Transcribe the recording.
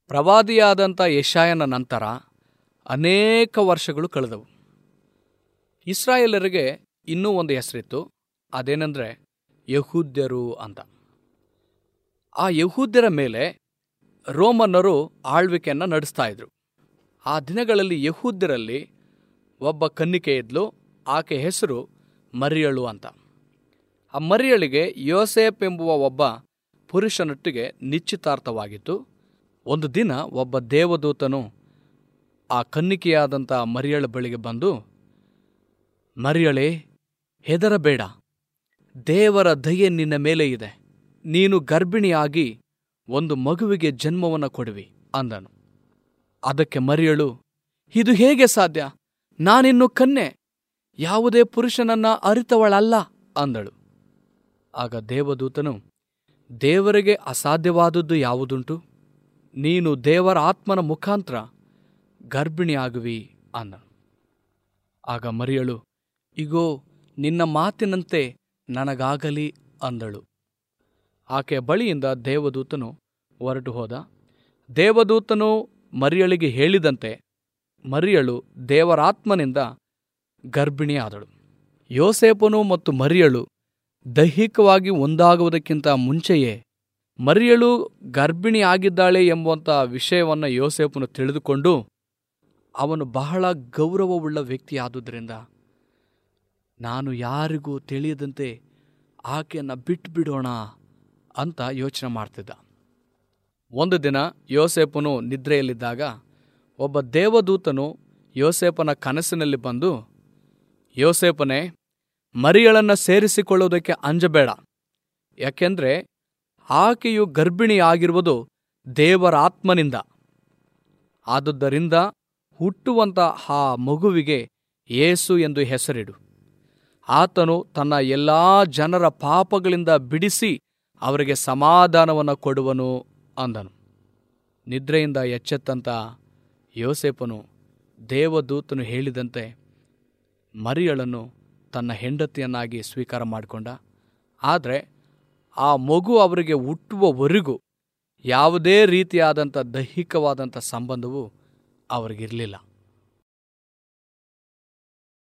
ಪ್ರವಾದಿಯಾದಂಥ ಯಶಾಯನ ನಂತರ ಅನೇಕ ವರ್ಷಗಳು ಕಳೆದವು ಇಸ್ರಾಯೇಲರಿಗೆ ಇನ್ನೂ ಒಂದು ಹೆಸರಿತ್ತು ಅದೇನೆಂದರೆ ಯಹೂದ್ಯರು ಅಂತ ಆ ಯಹೂದ್ಯರ ಮೇಲೆ ರೋಮನ್ನರು ಆಳ್ವಿಕೆಯನ್ನು ನಡೆಸ್ತಾ ಇದ್ರು ಆ ದಿನಗಳಲ್ಲಿ ಯಹೂದ್ಯರಲ್ಲಿ ಒಬ್ಬ ಕನ್ನಿಕೆ ಇದ್ಲು ಆಕೆ ಹೆಸರು ಮರಿಯಳು ಅಂತ ಆ ಮರಿಯಳಿಗೆ ಯೋಸೇಫ್ ಎಂಬುವ ಒಬ್ಬ ಪುರುಷನೊಟ್ಟಿಗೆ ನಿಶ್ಚಿತಾರ್ಥವಾಗಿತ್ತು ಒಂದು ದಿನ ಒಬ್ಬ ದೇವದೂತನು ಆ ಕನ್ನಿಕೆಯಾದಂಥ ಮರಿಯಳ ಬಳಿಗೆ ಬಂದು ಮರಿಯಳೇ ಹೆದರಬೇಡ ದೇವರ ದಯೆ ನಿನ್ನ ಮೇಲೆ ಇದೆ ನೀನು ಗರ್ಭಿಣಿಯಾಗಿ ಒಂದು ಮಗುವಿಗೆ ಜನ್ಮವನ್ನು ಕೊಡುವಿ ಅಂದನು ಅದಕ್ಕೆ ಮರಿಯಳು ಇದು ಹೇಗೆ ಸಾಧ್ಯ ನಾನಿನ್ನು ಕನ್ನೆ ಯಾವುದೇ ಪುರುಷನನ್ನ ಅರಿತವಳಲ್ಲ ಅಂದಳು ಆಗ ದೇವದೂತನು ದೇವರಿಗೆ ಅಸಾಧ್ಯವಾದದ್ದು ಯಾವುದುಂಟು ನೀನು ದೇವರ ಆತ್ಮನ ಮುಖಾಂತರ ಗರ್ಭಿಣಿಯಾಗುವಿ ಅಂದನು ಆಗ ಮರಿಯಳು ಇಗೋ ನಿನ್ನ ಮಾತಿನಂತೆ ನನಗಾಗಲಿ ಅಂದಳು ಆಕೆಯ ಬಳಿಯಿಂದ ದೇವದೂತನು ಹೊರಟು ಹೋದ ದೇವದೂತನು ಮರಿಯಳಿಗೆ ಹೇಳಿದಂತೆ ಮರಿಯಳು ದೇವರಾತ್ಮನಿಂದ ಗರ್ಭಿಣಿಯಾದಳು ಯೋಸೇಪನು ಮತ್ತು ಮರಿಯಳು ದೈಹಿಕವಾಗಿ ಒಂದಾಗುವುದಕ್ಕಿಂತ ಮುಂಚೆಯೇ ಮರಿಯಳು ಗರ್ಭಿಣಿಯಾಗಿದ್ದಾಳೆ ಎಂಬುವಂಥ ವಿಷಯವನ್ನು ಯೋಸೇಪನು ತಿಳಿದುಕೊಂಡು ಅವನು ಬಹಳ ಗೌರವವುಳ್ಳ ವ್ಯಕ್ತಿಯಾದುದರಿಂದ ನಾನು ಯಾರಿಗೂ ತಿಳಿಯದಂತೆ ಆಕೆಯನ್ನು ಬಿಟ್ಟುಬಿಡೋಣ ಅಂತ ಯೋಚನೆ ಮಾಡ್ತಿದ್ದ ಒಂದು ದಿನ ಯೋಸೇಪನು ನಿದ್ರೆಯಲ್ಲಿದ್ದಾಗ ಒಬ್ಬ ದೇವದೂತನು ಯೋಸೇಪನ ಕನಸಿನಲ್ಲಿ ಬಂದು ಯೋಸೇಪನೇ ಮರಿಯಳನ್ನು ಸೇರಿಸಿಕೊಳ್ಳುವುದಕ್ಕೆ ಅಂಜಬೇಡ ಯಾಕೆಂದ್ರೆ ಆಕೆಯು ಗರ್ಭಿಣಿಯಾಗಿರುವುದು ದೇವರ ಆತ್ಮನಿಂದ ಆದುದರಿಂದ ಹುಟ್ಟುವಂತ ಆ ಮಗುವಿಗೆ ಯೇಸು ಎಂದು ಹೆಸರಿಡು ಆತನು ತನ್ನ ಎಲ್ಲಾ ಜನರ ಪಾಪಗಳಿಂದ ಬಿಡಿಸಿ ಅವರಿಗೆ ಸಮಾಧಾನವನ್ನು ಕೊಡುವನು ಅಂದನು ನಿದ್ರೆಯಿಂದ ಎಚ್ಚೆತ್ತಂತ ಯೋಸೇಪನು ದೇವದೂತನು ಹೇಳಿದಂತೆ ಮರಿಯಳನ್ನು ತನ್ನ ಹೆಂಡತಿಯನ್ನಾಗಿ ಸ್ವೀಕಾರ ಮಾಡಿಕೊಂಡ ಆದರೆ ಆ ಮಗು ಅವರಿಗೆ ಹುಟ್ಟುವವರೆಗೂ ಯಾವುದೇ ರೀತಿಯಾದಂಥ ದೈಹಿಕವಾದಂಥ ಸಂಬಂಧವು ಅವರಿಗಿರಲಿಲ್ಲ